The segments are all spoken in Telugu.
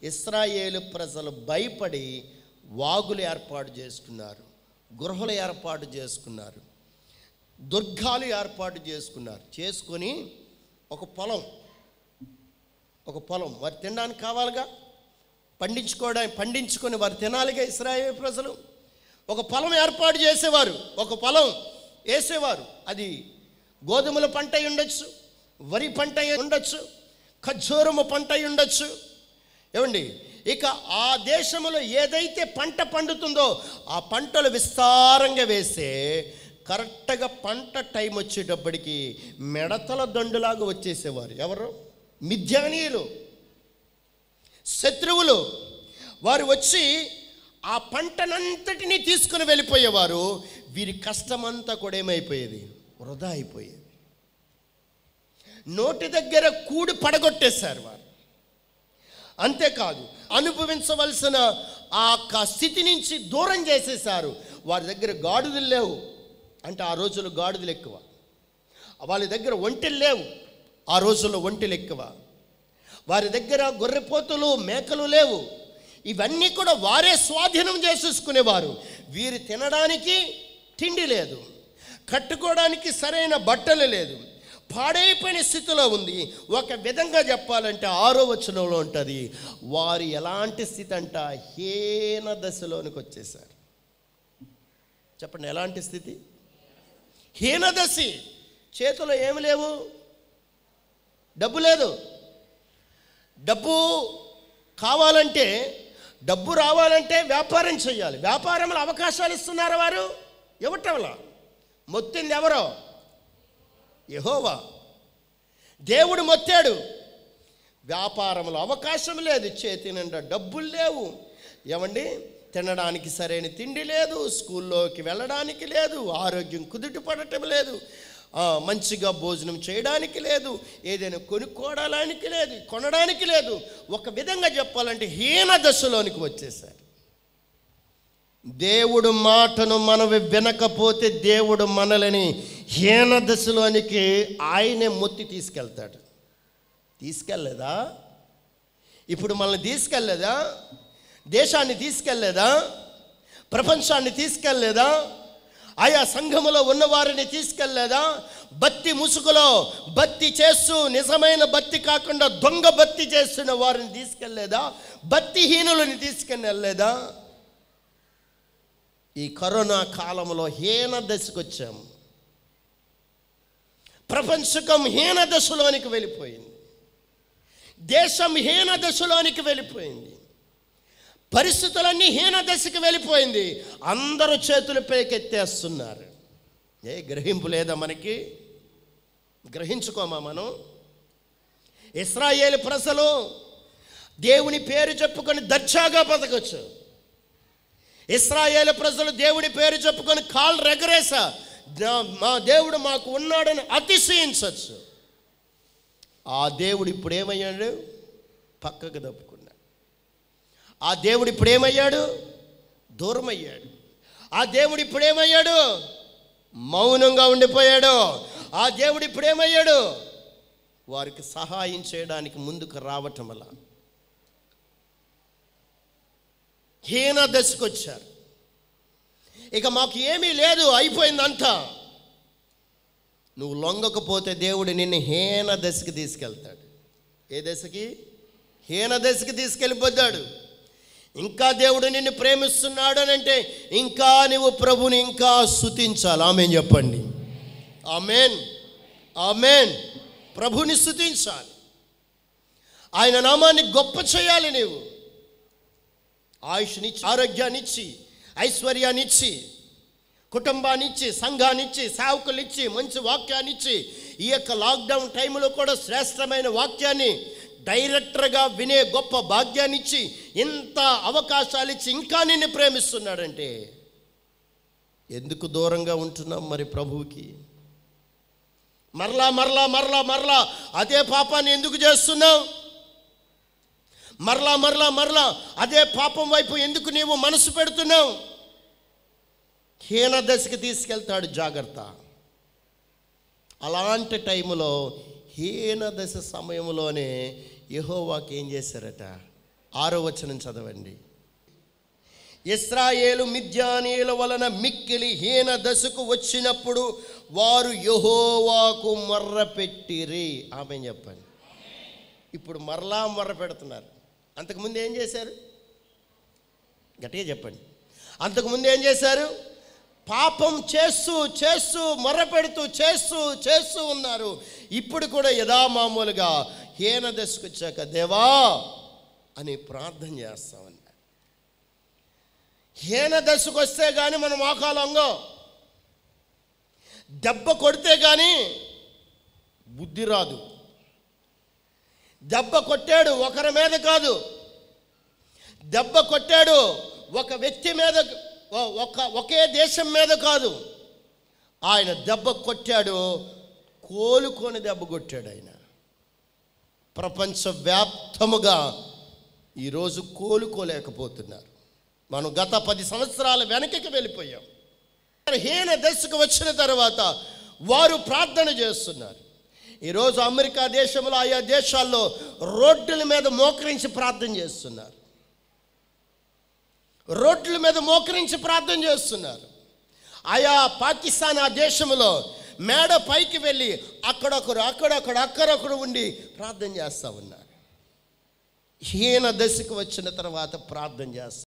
ఇస్రాయేలు ప్రజలు భయపడి వాగులు ఏర్పాటు చేసుకున్నారు గృహలు ఏర్పాటు చేసుకున్నారు దుర్గాలు ఏర్పాటు చేసుకున్నారు చేసుకొని ఒక పొలం ఒక పొలం వారు తినడానికి కావాలిగా పండించుకోవడానికి పండించుకొని వారు తినాలిగా ఇస్రాయేల్ ప్రజలు ఒక పొలం ఏర్పాటు చేసేవారు ఒక పొలం వేసేవారు అది గోధుమల పంట అయి ఉండొచ్చు వరి పంట అయి ఉండొచ్చు ఖర్జూరము పంట అయి ఉండొచ్చు ఏమండి ఇక ఆ దేశంలో ఏదైతే పంట పండుతుందో ఆ పంటలు విస్తారంగా వేస్తే కరెక్ట్గా పంట టైం వచ్చేటప్పటికి మెడతల దండులాగా వచ్చేసేవారు ఎవరు మిథ్యానీయులు శత్రువులు వారు వచ్చి ఆ పంటనంతటినీ తీసుకుని వెళ్ళిపోయేవారు వీరి కష్టమంతా కూడా ఏమైపోయేది వృధా అయిపోయేది నోటి దగ్గర కూడి పడగొట్టేశారు వారు అంతేకాదు అనుభవించవలసిన ఆ యొక్క స్థితి నుంచి దూరం చేసేశారు వారి దగ్గర గాడిదలు లేవు అంటే ఆ రోజుల్లో గాడిదలు ఎక్కువ వాళ్ళ దగ్గర ఒంటెలు లేవు ఆ రోజుల్లో ఒంటెలు ఎక్కువ వారి దగ్గర గొర్రెపోతులు మేకలు లేవు ఇవన్నీ కూడా వారే స్వాధీనం చేసేసుకునేవారు వీరు తినడానికి తిండి లేదు కట్టుకోవడానికి సరైన బట్టలు లేదు పాడైపోయిన స్థితిలో ఉంది ఒక విధంగా చెప్పాలంటే ఆరో వచనంలో ఉంటుంది వారు ఎలాంటి స్థితి అంట హీన దశలోనికి వచ్చేసారు చెప్పండి ఎలాంటి స్థితి హీనదశి చేతిలో ఏమి లేవు డబ్బు లేదు డబ్బు కావాలంటే డబ్బు రావాలంటే వ్యాపారం చేయాలి వ్యాపారంలో అవకాశాలు ఇస్తున్నారు వారు ఇవ్వటంలా మొత్తింది ఎవరో యహోవా దేవుడు మొత్తాడు వ్యాపారంలో అవకాశం లేదు చేతి నిండా డబ్బులు లేవు ఏమండి తినడానికి సరైన తిండి లేదు స్కూల్లోకి వెళ్ళడానికి లేదు ఆరోగ్యం కుదుట పడటం లేదు ఆ, మంచిగా భోజనం చేయడానికి లేదు ఏదైనా కొనుక్కోవడానికి లేదు కొనడానికి లేదు ఒక విధంగా చెప్పాలంటే హీన దశలోనికి వచ్చేసారు దేవుడు మాటను మనం వినకపోతే దేవుడు మనలని హీన దశలోనికి ఆయనే మొత్తి తీసుకెళ్తాడు తీసుకెళ్ళలేదా ఇప్పుడు మనల్ని తీసుకెళ్ళలేదా దేశాన్ని తీసుకెళ్ళలేదా ప్రపంచాన్ని తీసుకెళ్ళలేదా ఆయా సంఘములో ఉన్నవారిని తీసుకెళ్ళలేదా బత్తి ముసుగులో బత్తి చేస్తూ నిజమైన బత్తి కాకుండా దొంగ బత్తి చేస్తున్న వారిని తీసుకెళ్ళలేదా బత్తిహీనులని తీసుకెళ్ళలేదా ఈ కరోనా కాలంలో హీన దశకు వచ్చాము ప్రపంచకం హీన దశలోనికి వెళ్ళిపోయింది దేశం హీన దశలోనికి వెళ్ళిపోయింది పరిస్థితులన్నీ హీన దశకి వెళ్ళిపోయింది అందరూ చేతులు పైకెత్తేస్తున్నారు ఏ గ్రహింపు లేదా మనకి గ్రహించుకోమా మనం ఇస్రాయేల్ ప్రజలు దేవుని పేరు చెప్పుకొని దర్జాగా బతకొచ్చు ఇస్రాయేల్ ప్రజలు దేవుడి పేరు చెప్పుకొని కాళ్ళు రెగరేసా నా- మా దేవుడు మాకు ఉన్నాడని అతిశయించవచ్చు ఆ దేవుడు ఇప్పుడు ఏమయ్యాడు పక్కకు తప్పుకున్నాడు ఆ దేవుడు ఇప్పుడు ఏమయ్యాడు దూరం అయ్యాడు ఆ దేవుడు ఇప్పుడు ఏమయ్యాడు మౌనంగా ఉండిపోయాడు ఆ దేవుడు ఇప్పుడు ఏమయ్యాడు వారికి సహాయం చేయడానికి ముందుకు రావటం వల్ల హీన దశకు వచ్చారు ఇక మాకు ఏమీ లేదు అయిపోయిందంతా నువ్వు లొంగకపోతే దేవుడు నిన్ను హీన దశకి తీసుకెళ్తాడు ఏ దశకి హీన దశకి తీసుకెళ్ళిపోతాడు ఇంకా దేవుడు నిన్ను ప్రేమిస్తున్నాడు అని అంటే ఇంకా నువ్వు ప్రభుని ఇంకా స్తుతించాలి ఆమెన్ చెప్పండి ఆమెన్ ఆమెన్ ప్రభుని స్తుతించాలి ఆయన నామాన్ని గొప్ప చేయాలి నీవు ఆయుష్నిచ్చి ఆరోగ్యాన్నిచ్చి ఐశ్వర్యాన్నిచ్చి కుటుంబాన్నిచ్చి సంఘాన్నిచ్చి సేవకులిచ్చి మంచి వాక్యాన్నిచ్చి ఈ యొక్క లాక్డౌన్ టైంలో కూడా శ్రేష్టమైన వాక్యాన్ని డైరెక్టర్గా వినే గొప్ప భాగ్యాన్నిచ్చి ఇంత అవకాశాలు ఇచ్చి ఇంకా నిన్ను ప్రేమిస్తున్నాడంటే ఎందుకు దూరంగా ఉంటున్నాం మరి ప్రభువుకి మరలా మరలా మరలా మరలా అదే పాపాన్ని ఎందుకు చేస్తున్నావు మరలా మరలా మరలా అదే పాపం వైపు ఎందుకు నీవు మనసు పెడుతున్నావు హీన దశకి తీసుకెళ్తాడు జాగ్రత్త అలాంటి టైంలో హీన దశ సమయంలోనే యెహోవాకి ఏం చేశారట ఆరో వచనం చదవండి ఇస్రాయేలు మిద్యానీయుల వలన మిక్కిలి హీన దశకు వచ్చినప్పుడు వారు యహోవాకు మొర్ర పెట్టిరి ఆమె చెప్పండి ఇప్పుడు మరలా మొర్ర పెడుతున్నారు అంతకుముందు ఏం చేశారు గట్టిగా చెప్పండి అంతకుముందు ఏం చేశారు పాపం చేస్తూ చేస్తూ మొర్ర పెడుతూ చేస్తూ చేస్తూ ఉన్నారు ఇప్పుడు కూడా యథామామూలుగా హీన దశకు వచ్చాక దేవా అని ప్రార్థన చేస్తా ఉన్నారు హీన దశకు వస్తే కానీ మనం మోకాలు అంగం దెబ్బ కొడితే కానీ బుద్ధి రాదు దెబ్బ కొట్టాడు ఒకరి మీద కాదు దెబ్బ కొట్టాడు ఒక వ్యక్తి మీద ఒ- ఒక ఒకే దేశం మీద కాదు ఆయన దెబ్బ కొట్టాడు కోలుకొని దెబ్బ కొట్టాడు ఆయన ప్రపంచవ్యాప్తముగా ఈరోజు కోలుకోలేకపోతున్నారు మనం గత పది సంవత్సరాల వెనకకి వెళ్ళిపోయాం హీన దశకు వచ్చిన తర్వాత వారు ప్రార్థన చేస్తున్నారు ఈరోజు అమెరికా దేశంలో ఆయా దేశాల్లో రోడ్ల మీద మోకరించి ప్రార్థన చేస్తున్నారు రోడ్ల మీద మోకరించి ప్రార్థన చేస్తున్నారు ఆయా పాకిస్తాన్ ఆ దేశంలో మేడ పైకి వెళ్ళి అక్కడొకరు అక్కడొకడు అక్కడొకడు ఉండి ప్రార్థన చేస్తూ ఉన్నారు హీన దశకు వచ్చిన తర్వాత ప్రార్థన చేస్తారు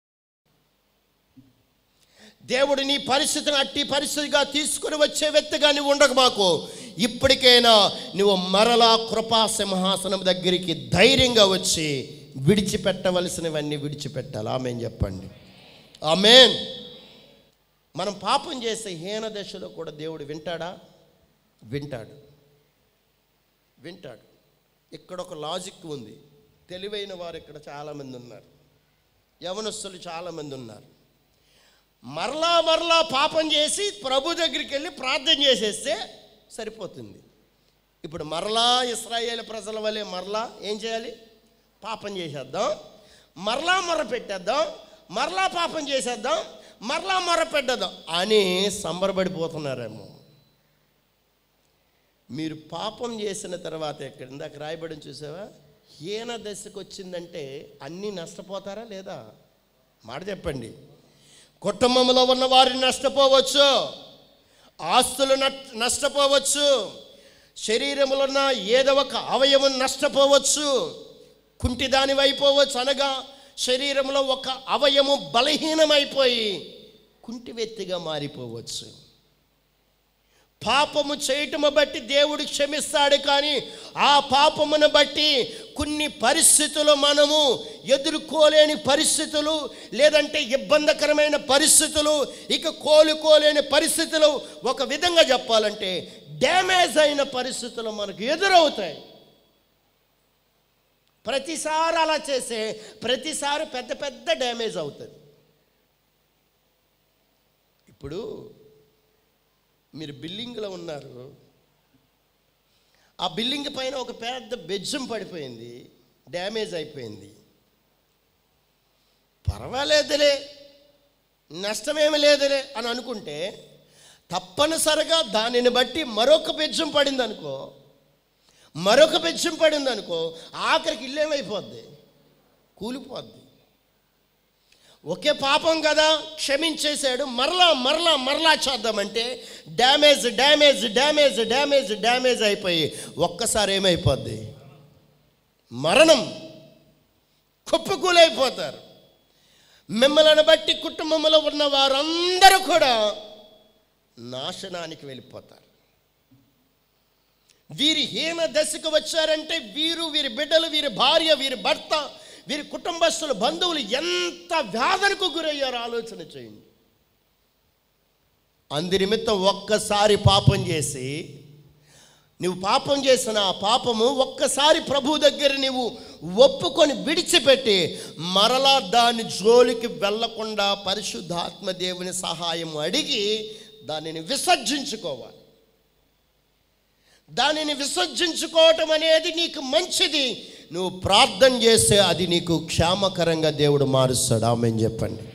దేవుడు నీ పరిస్థితిని అట్టి పరిస్థితిగా తీసుకుని వచ్చే వ్యక్తిగా నువ్వు ఉండక మాకు ఇప్పటికైనా నువ్వు మరలా కృపా సింహాసనం దగ్గరికి ధైర్యంగా వచ్చి విడిచిపెట్టవలసినవన్నీ విడిచిపెట్టాలి ఆమెన్ చెప్పండి ఆమెన్ మనం పాపం చేసే హీన దశలో కూడా దేవుడు వింటాడా వింటాడు వింటాడు ఇక్కడ ఒక లాజిక్ ఉంది తెలివైన వారు ఇక్కడ చాలామంది ఉన్నారు యవనస్తులు చాలామంది ఉన్నారు మరలా మరలా పాపం చేసి ప్రభు దగ్గరికి వెళ్ళి ప్రార్థన చేసేస్తే సరిపోతుంది ఇప్పుడు మరలా ఇస్రాయేల్ ప్రజల వలె మరలా ఏం చేయాలి పాపం చేసేద్దాం మరలా మొర పెట్టేద్దాం మరలా పాపం చేసేద్దాం మరలా మొర పెట్టేద్దాం అని సంబరపడిపోతున్నారేమో మీరు పాపం చేసిన తర్వాత ఎక్కడ ఇందాక రాయబడిన చూసావా హీన దశకు వచ్చిందంటే అన్నీ నష్టపోతారా లేదా మాట చెప్పండి కుటుంబంలో ఉన్న వారిని నష్టపోవచ్చు ఆస్తులు నట్- నష్టపోవచ్చు శరీరంలో ఉన్న ఏదో ఒక అవయవం నష్టపోవచ్చు కుంటిదాని అయిపోవచ్చు అనగా శరీరంలో ఒక అవయము బలహీనమైపోయి కుంటి వ్యక్తిగా మారిపోవచ్చు పాపము చేయటము బట్టి దేవుడు క్షమిస్తాడు కానీ ఆ పాపమును బట్టి కొన్ని పరిస్థితులు మనము ఎదుర్కోలేని పరిస్థితులు లేదంటే ఇబ్బందికరమైన పరిస్థితులు ఇక కోలుకోలేని పరిస్థితులు ఒక విధంగా చెప్పాలంటే డ్యామేజ్ అయిన పరిస్థితులు మనకు ఎదురవుతాయి ప్రతిసారి అలా చేసే ప్రతిసారి పెద్ద పెద్ద డ్యామేజ్ అవుతుంది ఇప్పుడు మీరు బిల్డింగ్లో ఉన్నారు ఆ బిల్డింగ్ పైన ఒక పెద్ద బెజ్జం పడిపోయింది డ్యామేజ్ అయిపోయింది పర్వాలేదులే నష్టమేమి లేదులే అని అనుకుంటే తప్పనిసరిగా దానిని బట్టి మరొక బెజ్జం పడింది అనుకో మరొక బెజ్జం పడింది అనుకో ఆఖరికి ఇల్లేమైపోద్ది కూలిపోద్ది ఒకే పాపం కదా క్షమించేశాడు మరలా మరలా మరలా చేద్దామంటే damage damage damage damage damage అయిపోయి ఒక్కసారి ఏమైపోద్ది మరణం కుప్పకూలైపోతారు మిమ్మల్ని బట్టి కుటుంబంలో ఉన్న వారందరూ కూడా నాశనానికి వెళ్ళిపోతారు వీరి హీన దశకు వచ్చారంటే వీరు వీరి బిడ్డలు వీరి భార్య వీరి భర్త వీరి కుటుంబస్తులు బంధువులు ఎంత వ్యాధనకు గురయ్యారో ఆలోచన చేయండి అందు నిమిత్తం ఒక్కసారి పాపం చేసి నువ్వు పాపం చేసిన ఆ పాపము ఒక్కసారి ప్రభు దగ్గర నువ్వు ఒప్పుకొని విడిచిపెట్టి మరలా దాని జోలికి వెళ్లకుండా పరిశుద్ధాత్మ దేవుని సహాయం అడిగి దానిని విసర్జించుకోవాలి దానిని విసర్జించుకోవటం అనేది నీకు మంచిది నువ్వు ప్రార్థన చేస్తే అది నీకు క్షేమకరంగా దేవుడు మారుస్తాడు ఆమె చెప్పండి